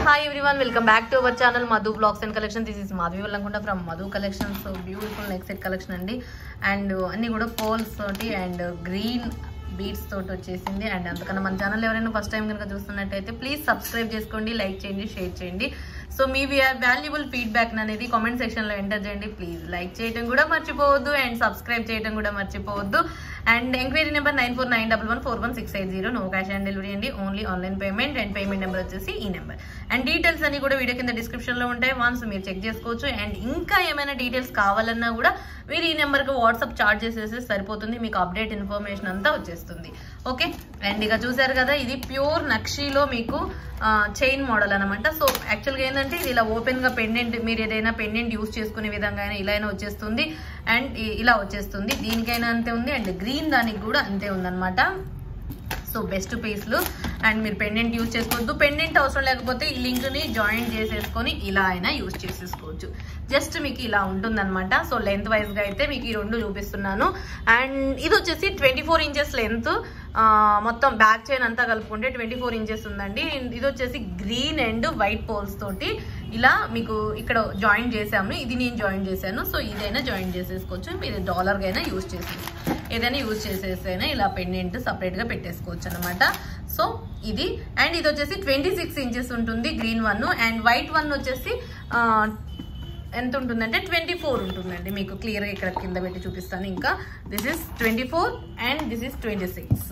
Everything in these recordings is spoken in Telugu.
hi everyone welcome back to our channel Madhu blogs and collection this is Madhavi వెళ్ళకుండా from Madhu collections beautiful neck set collection అండి అండ్ అన్ని కూడా పోల్స్ తోటి అండ్ గ్రీన్ బీడ్స్ తోటి వచ్చేసింది అండ్ అందుకన్నా మన ఛానల్ ఎవరైనా ఫస్ట్ టైం కనుక చూస్తున్నట్టయితే ప్లీజ్ సబ్స్క్రైబ్ చేసుకోండి లైక్ చేయండి షేర్ చేయండి సో మీ వాల్యుబుల్ ఫీడ్బ్యాక్ అనేది కామెంట్ సెక్షన్ లో ఎంటర్ చేయండి ప్లీజ్ లైక్ చేయడం కూడా మర్చిపోవద్దు అండ్ సబ్స్క్రైబ్ చేయడం కూడా మర్చిపోవద్దు and enquiry number nine four nine double one four one six eight zero no cash on delivery అండి only online payment and payment number వచ్చేసి ఈ నెంబర్ అండ్ డీటెయిల్స్ అన్ని కూడా వీడియో కింద డిస్క్రిప్షన్ లో ఉంటాయి వన్స్ మీరు చెక్ చేసుకోవచ్చు అండ్ ఇంకా ఏమైనా డీటెయిల్స్ కావాలన్నా కూడా మీరు ఈ నెంబర్కి వాట్సాప్ చార్జ్ చేసేస్తే సరిపోతుంది మీకు అప్డేట్ ఇన్ఫర్మేషన్ అంతా వచ్చేస్తుంది ఓకే అండ్ ఇక చూసారు కదా ఇది ప్యూర్ నక్షీలో మీకు చైన్ మోడల్ అనమాట సో యాక్చువల్గా ఏంటంటే ఇది ఇలా ఓపెన్ గా పెండెంట్ మీరు ఏదైనా పెండెంట్ యూస్ చేసుకునే విధంగా అయినా ఇలా అయినా వచ్చేస్తుంది అండ్ ఇ- ఇలా వచ్చేస్తుంది దీనికైనా అంతే ఉంది అండ్ గ్రీన్ దానికి కూడా అంతే ఉందన్నమాట సో బెస్ట్ పీస్లు అండ్ మీరు పెండెంట్ యూజ్ చేసుకోవద్దు పెండెంట్ అవసరం లేకపోతే ఈ లింక్ ని జాయిన్ చేసేసుకొని ఇలా అయినా యూజ్ చేసేసుకోవచ్చు జస్ట్ మీకు ఇలా ఉంటుందన్నమాట సో లెంత్ వైజ్ గా అయితే మీకు ఈ రెండు చూపిస్తున్నాను అండ్ ఇది వచ్చేసి ట్వంటీ ఫోర్ ఇంచెస్ లెంత్ మొత్తం బ్యాక్ చైన్ అంతా కలుపుకుంటే ట్వంటీ ఫోర్ ఇంచెస్ ఉందండి ఇది వచ్చేసి గ్రీన్ అండ్ వైట్ పోల్స్ తోటి ఇలా మీకు ఇక్కడ జాయిన్ చేసాము ఇది నేను జాయిన్ చేశాను సో ఇదైనా జాయిన్ చేసేసుకోవచ్చు మీరు డాలర్ అయినా యూజ్ చేసేసి ఏదైనా యూజ్ చేసేసైనా ఇలా పెండెంట్ సపరేట్ గా పెట్టేసుకోవచ్చు అనమాట సో ఇది అండ్ ఇది వచ్చేసి ట్వంటీ సిక్స్ ఇంచెస్ ఉంటుంది green one and white one వచ్చేసి ఆ, ఎంత ఉంటుందంటే ట్వంటీ ఫోర్ ఉంటుందండి మీకు క్లియర్గా ఇక్కడ కింద పెట్టి చూపిస్తాను ఇంకా this is twenty four and this is twenty six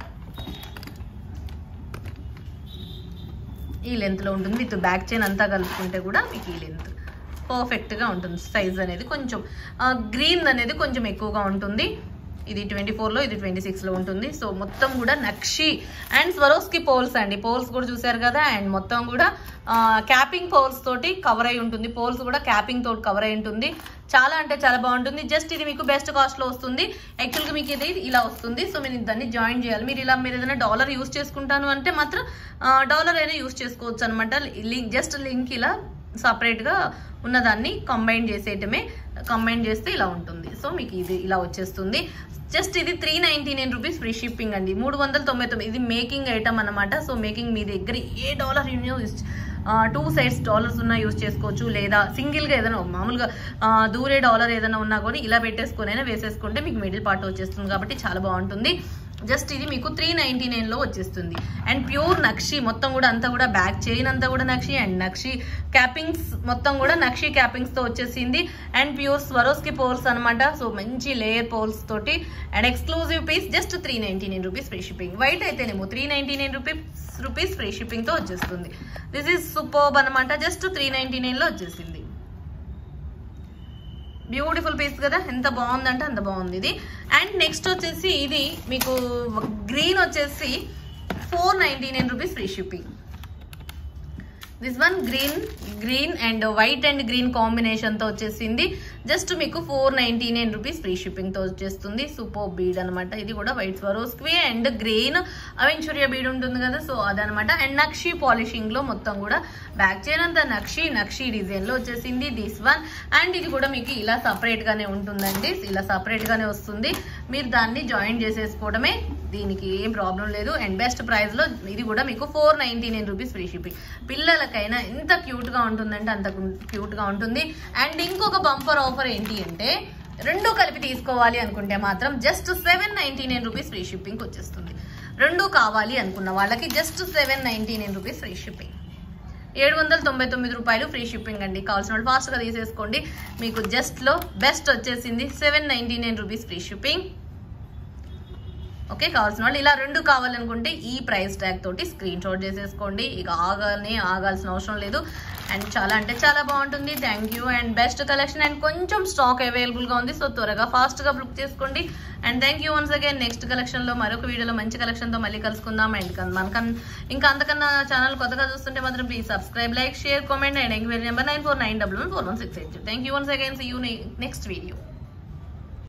ఈ లెంత్ లో ఉంటుంది విత్ బ్యాక్ చైన్ అంతా కలుపుకుంటే కూడా మీకు ఈ లెంత్ పర్ఫెక్ట్ గా ఉంటుంది సైజ్ అనేది కొంచెం గ్రీన్ అనేది కొంచెం ఎక్కువగా ఉంటుంది ఇది ట్వంటీ లో ఇది ట్వంటీ లో ఉంటుంది సో మొత్తం కూడా నక్షి అండ్ స్వరోస్కి పోల్స్ అండి పోల్స్ కూడా చూసారు కదా అండ్ మొత్తం కూడా క్యాపింగ్ పోల్స్ తోటి కవర్ అయి ఉంటుంది పోల్స్ కూడా క్యాపింగ్ తోటి కవర్ అయి ఉంటుంది చాలా అంటే చాలా బాగుంటుంది జస్ట్ ఇది మీకు బెస్ట్ కాస్ట్ లో వస్తుంది యాక్చువల్ గా మీకు ఇది ఇలా వస్తుంది సో మీరు దాన్ని జాయిన్ చేయాలి మీరు ఇలా మీరు ఏదైనా డాలర్ యూస్ చేసుకుంటాను అంటే మాత్రం డాలర్ అయినా యూస్ చేసుకోవచ్చు అనమాట లింక్ జస్ట్ లింక్ ఇలా సపరేట్ గా ఉన్నదాన్ని కంబైన్ చేసేయటమే కంబైన్ చేస్తే ఇలా ఉంటుంది సో మీకు ఇది ఇలా వచ్చేస్తుంది జస్ట్ ఇది three ninety nine rupees free shipping అండి మూడు వందల తొంభై తొమ్మిది ఇది మేకింగ్ ఐటమ్ అనమాట సో మేకింగ్ మీ దగ్గర ఏ dollar use two sides dollars ఉన్నా యూస్ చేసుకోవచ్చు లేదా సింగిల్ గా ఏదైనా మామూలుగా ఆ, దూరే డాలర్ ఏదైనా ఉన్నా కూడా ఇలా పెట్టేసుకుని అయినా వేసేసుకుంటే మీకు మిడిల్ పార్ట్ వచ్చేస్తుంది కాబట్టి చాలా బాగుంటుంది జస్ట్ ఇది మీకు త్రీ నైన్టీ నైన్ లో వచ్చేస్తుంది అండ్ ప్యూర్ నక్షి మొత్తం కూడా అంతా కూడా బ్యాక్ చైన్ అంతా కూడా నక్షి అండ్ నక్షి క్యాపింగ్స్ మొత్తం కూడా నక్షి క్యాపింగ్స్ తో వచ్చేసింది అండ్ ప్యూర్ స్వరోస్కి పోల్స్ అన్నమాట సో మంచి లేయర్ పోల్స్ తోటి and exclusive piece just three ninety nine rupees free shipping white అయితేనేమో three ninety nine rupees rupees free shipping తో వచ్చేస్తుంది దిస్ ఈస్ సూపర్బ్ అనమాట జస్ట్ త్రీ నైన్టీ నైన్ లో వచ్చేసింది బ్యూటిఫుల్ పీస్ కదా ఎంత బాగుందంటే అంత బాగుంది ఇది అండ్ నెక్స్ట్ వచ్చేసి ఇది మీకు గ్రీన్ వచ్చేసి four ninety nine rupees free shipping this one green green and white and green combination తో వచ్చేసింది జస్ట్ మీకు four ninety nine rupees free shipping తో వచ్చేస్తుంది సూపర్ బీడ్ అనమాట ఇది కూడా white Swarovski and green aventurine bead ఉంటుంది కదా సో అదనమాట అండ్ నక్షి పాలిషింగ్ లో మొత్తం కూడా బ్యాక్ చైన్ అంతా నక్షి నక్షి డిజైన్ లో వచ్చేసింది దిస్ వన్ అండ్ ఇది కూడా మీకు ఇలా సపరేట్ గానే ఉంటుందండి ఇలా సపరేట్ గానే వస్తుంది మీరు దాన్ని జాయిన్ చేసేసుకోవడమే దీనికి ఏం ప్రాబ్లం లేదు అండ్ బెస్ట్ ప్రైస్ లో ఇది కూడా మీకు four ninety nine rupees free shipping పిల్లలకైనా ఎంత క్యూట్ గా ఉంటుందంటే అంత క్యూట్ గా ఉంటుంది అండ్ ఇంకొక బంపర్ ఆఫర్ ఏంటి అంటే రెండు కలిపి తీసుకోవాలి అనుకుంటే మాత్రం just seven ninety nine rupees free shipping వచ్చేస్తుంది రెండు కావాలి అనుకున్న వాళ్ళకి just seven ninety nine rupees free shipping ఏడు వందల తొంభై తొమ్మిది రూపాయలు ఫ్రీ షిప్పింగ్ అండి కావాల్సిన వాళ్ళు ఫాస్ట్గా తీసేసుకోండి మీకు జస్ట్లో బెస్ట్ వచ్చేసింది seven ninety nine rupees free shipping okay కావాల్సిన వాళ్ళు ఇలా రెండు కావాలనుకుంటే ఈ ప్రైస్ ట్యాగ్ తోటి స్క్రీన్ షాట్ చేసేసుకోండి ఇక ఆగానే ఆగాల్సిన అవసరం లేదు అండ్ చాలా అంటే చాలా బాగుంటుంది thank you and best collection and కొంచెం స్టాక్ అవైలబుల్గా ఉంది సో త్వరగా ఫాస్ట్గా బుక్ చేసుకోండి and thank you once again next కలెక్షన్లో మరొక వీడియోలో మంచి కలెక్షన్తో మళ్ళీ కలుసుకుందాం అండ్ మనకన్ ఇంకా అంతకన్నా ఛానల్ కొత్తగా చూస్తుంటే మాత్రం please subscribe like share comment and enquiry number nine four nine double one four one six eight thank you once again see you next video